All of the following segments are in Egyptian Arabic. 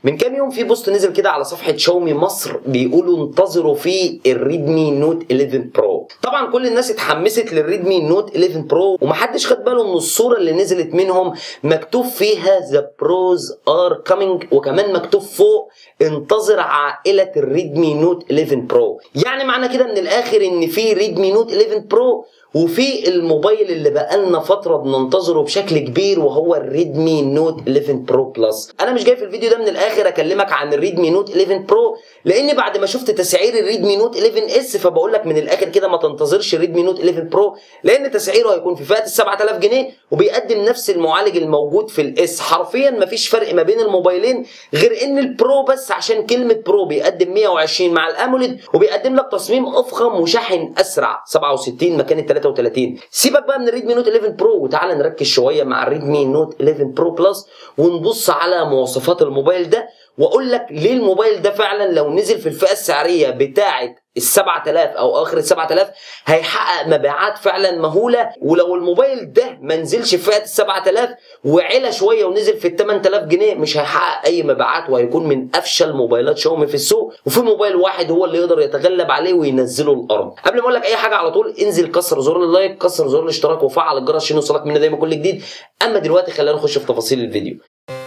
من كام يوم في بوست نزل كده على صفحه شاومي مصر بيقولوا انتظروا فيه الريدمي نوت 11 برو طبعا كل الناس اتحمست للريدمي نوت 11 برو ومحدش خد باله من الصوره اللي نزلت منهم مكتوب فيها ذا بروز ار كامينج وكمان مكتوب فوق انتظر عائله الريدمي نوت 11 برو يعني معنى كده من الاخر ان في ريدمي نوت 11 برو وفي الموبايل اللي بقالنا فتره بننتظره بشكل كبير وهو الريدمي نوت 11 برو بلس انا مش جاي في الفيديو ده من الاخر اكلمك عن الريدمي نوت 11 برو لان بعد ما شفت تسعير الريدمي نوت 11 اس فبقول لك من الاخر كده ما تنتظرش الريدمي نوت 11 برو لان تسعيره هيكون في فئه ال 7000 جنيه وبيقدم نفس المعالج الموجود في الاس حرفيا مفيش فرق ما بين الموبايلين غير ان البرو بس عشان كلمه برو بيقدم 120 مع الاموليد وبيقدم لك تصميم افخم وشحن اسرع 67 مكان ال 33 سيبك بقى من الريدمي نوت 11 برو وتعالى نركز شويه مع الريدمي نوت 11 برو بلس ونبص على مواصفات الموبايل ده واقول لك ليه الموبايل ده فعلا لو نزل في الفئه السعريه بتاعه ال 7000 او اخر ال 7000 هيحقق مبيعات فعلا مهوله ولو الموبايل ده ما نزلش في فئه ال 7000 وعلى شويه ونزل في ال 8000 جنيه مش هيحقق اي مبيعات وهيكون من افشل موبايلات شاومي في السوق وفي موبايل واحد هو اللي يقدر يتغلب عليه وينزله الارض قبل ما اقول لك اي حاجه على طول انزل كسر زر اللايك كسر زر الاشتراك وفعل الجرس عشان يوصلك مننا دايما كل جديد اما دلوقتي خلينا نخش في تفاصيل الفيديو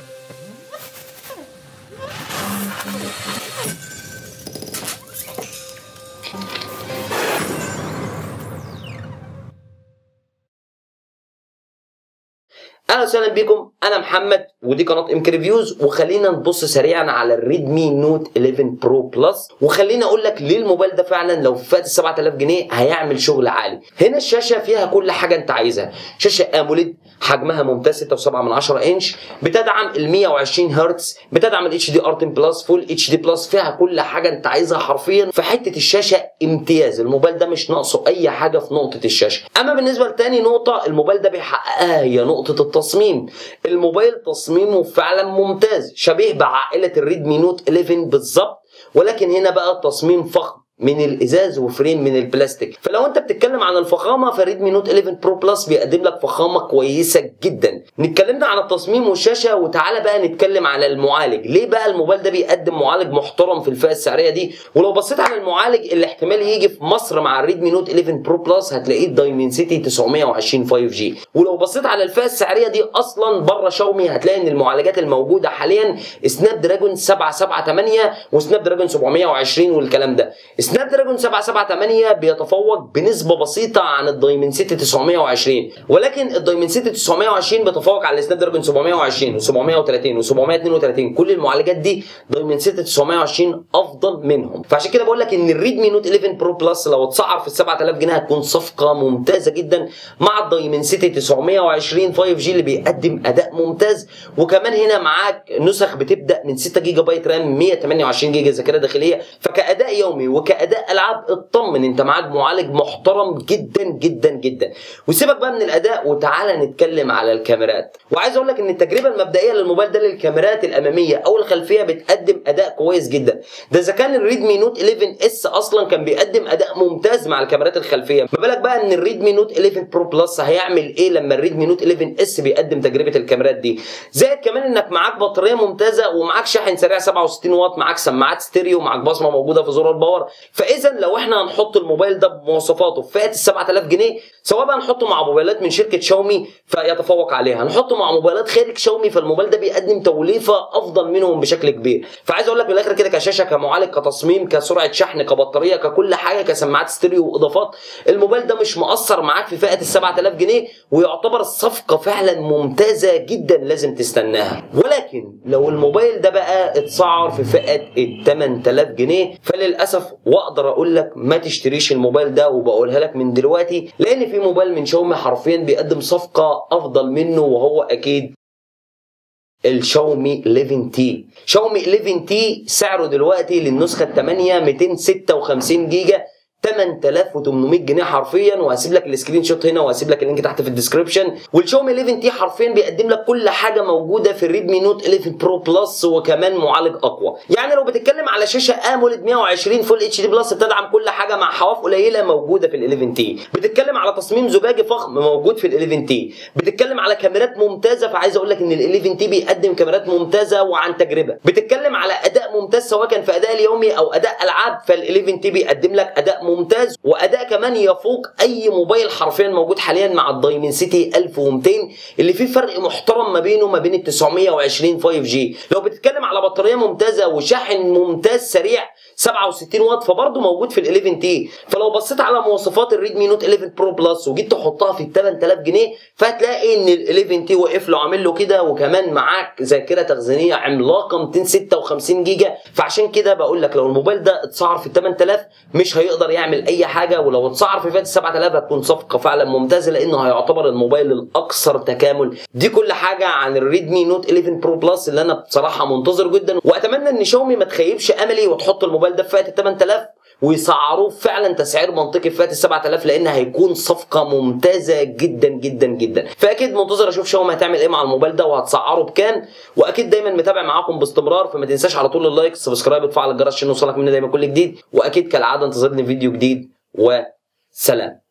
اهلا وسهلا بكم انا محمد ودي قناه ام ريفيوز وخلينا نبص سريعا على الريدمي نوت 11 برو بلس وخلينا اقول لك ليه الموبايل ده فعلا لو في فئه ال 7000 جنيه هيعمل شغل عالي هنا الشاشه فيها كل حاجه انت عايزها شاشه اموليد حجمها ممتاز 6.7 من 10 انش بتدعم ال 120 هرتز بتدعم الاتش دي ار 10 بلس فول اتش دي بلس فيها كل حاجه انت عايزها حرفيا في حته الشاشه امتياز الموبايل ده مش ناقصه اي حاجه في نقطه الشاشه اما بالنسبه لتاني نقطه الموبايل ده بيحققها هي نقطه التصميم الموبايل تصميمه فعلا ممتاز شبيه بعائله الريدمي نوت 11 بالظبط ولكن هنا بقى التصميم فخم من الازاز وفريم من البلاستيك فلو انت بتتكلم عن الفخامه فريدمي نوت 11 برو بلس بيقدم لك فخامه كويسه جدا نتكلمنا عن التصميم والشاشه وتعالى بقى نتكلم على المعالج ليه بقى الموبايل ده بيقدم معالج محترم في الفئه السعريه دي ولو بصيت على المعالج اللي احتمال يجي في مصر مع الريدمي نوت 11 برو بلس هتلاقيه دايمنسيتي 920 5 جي ولو بصيت على الفئه السعريه دي اصلا بره شاومي هتلاقي ان المعالجات الموجوده حاليا سناب دراجون 778 وسناب دراجون 720 والكلام ده سناب دراجون 778 بيتفوق بنسبه بسيطه عن الدايمنسيتي 920 ولكن الدايمنسيتي 920 بيتفوق على السناب دراجون 720 و730 و732 كل المعالجات دي دايمنسيتي 920 افضل منهم فعشان كده بقول لك ان الريدمي نوت 11 برو بلس لو اتسعر في ال 7000 جنيه هتكون صفقه ممتازه جدا مع الدايمنسيتي 920 5 جي اللي بيقدم اداء ممتاز وكمان هنا معاك نسخ بتبدا من 6 جيجا بايت رام 128 جيجا ذاكره داخليه فكاداء يومي وكاداء العاب اطمن انت معاك معالج محترم جدا جدا جدا وسيبك بقى من الاداء وتعالى نتكلم على الكاميرات وعايز اقول لك ان التجربه المبدئيه للموبايل ده للكاميرات الاماميه او الخلفيه بتقدم اداء كويس جدا ده اذا كان الريدمي نوت 11 اس اصلا كان بيقدم اداء ممتاز مع الكاميرات الخلفيه ما بالك بقى ان الريدمي نوت 11 برو بلس هيعمل ايه لما الريدمي نوت 11 اس بيقدم تجربه الكاميرات دي زائد كمان انك معاك بطاريه ممتازه ومعاك شاحن سريع 67 واط معاك سماعات ستيريو معاك بصمه موجوده في زرار الباور فاذا لو احنا هنحط الموبايل ده بمواصفاته في فئه ال 7000 جنيه سواء بقى نحطه مع موبايلات من شركه شاومي فيتفوق عليها نحطه مع موبايلات خارج شاومي فالموبايل ده بيقدم توليفه افضل منهم بشكل كبير فعايز اقول لك من الاخر كده كشاشه كمعالج كتصميم كسرعه شحن كبطاريه ككل حاجه كسماعات ستيريو واضافات الموبايل ده مش مؤثر معاك في فئه ال 7000 جنيه ويعتبر صفقه فعلا ممتازه جدا لازم تستناها ولكن لو الموبايل ده بقى اتسعر في فئه ال 8000 جنيه فللاسف واقدر اقول لك ما تشتريش الموبايل ده وبقولها لك من دلوقتي لان في موبايل من شاومي حرفيا بيقدم صفقه افضل منه وهو اكيد الشاومي 11 تي شاومي 11 تي سعره دلوقتي للنسخه 8 256 جيجا 8800 جنيه حرفيا وهسيب لك السكرين شوت هنا وهسيب لك اللينك تحت في الديسكربشن والشاومي 11 تي حرفيا بيقدم لك كل حاجه موجوده في الريدمي نوت 11 برو بلس وكمان معالج اقوى يعني لو بتتكلم على شاشه اموليد 120 فول اتش دي بلس بتدعم كل حاجه مع حواف قليله موجوده في ال 11 تي بتتكلم على تصميم زجاجي فخم موجود في ال 11 تي بتتكلم على كاميرات ممتازه فعايز اقول لك ان ال 11 تي بيقدم كاميرات ممتازه وعن تجربه بتتكلم على اداء ممتاز سواء كان في اداء اليومي او اداء العاب فال 11 تي بيقدم لك اداء ممتاز واداء كمان يفوق اي موبايل حرفيا موجود حاليا مع الدايمنسيتي 1200 اللي فيه فرق محترم ما بينه وما بين ال 920 5 جي لو بتتكلم على بطاريه ممتازه وشاحن ممتاز سريع 67 واط فبرضه موجود في ال 11 تي فلو بصيت على مواصفات الريدمي نوت 11 برو بلس وجيت تحطها في ال 8000 جنيه فهتلاقي ان ال 11 تي وقف له عامل له كده وكمان معاك ذاكره تخزينيه عملاقه 256 جيجا فعشان كده بقول لك لو الموبايل ده اتسعر في 8000 مش هيقدر يعمل اي حاجه ولو اتسعر في فئه 7000 هتكون صفقه فعلا ممتازه لانه هيعتبر الموبايل الاكثر تكامل دي كل حاجه عن الريدمي نوت 11 برو بلس اللي انا بصراحه منتظر جدا واتمنى ان شاومي ما تخيبش املي وتحط الموبايل ده في فئه 8000 ويسعروه فعلا تسعير منطقي في فئه ال 7000 لان هيكون صفقه ممتازه جدا جدا جدا فاكيد منتظر اشوف شاومي هتعمل ايه مع الموبايل ده وهتسعره بكام واكيد دايما متابع معاكم باستمرار فما تنساش على طول اللايك سبسكرايب وتفعل الجرس عشان يوصلك مني دايما كل جديد واكيد كالعاده انتظرني فيديو جديد وسلام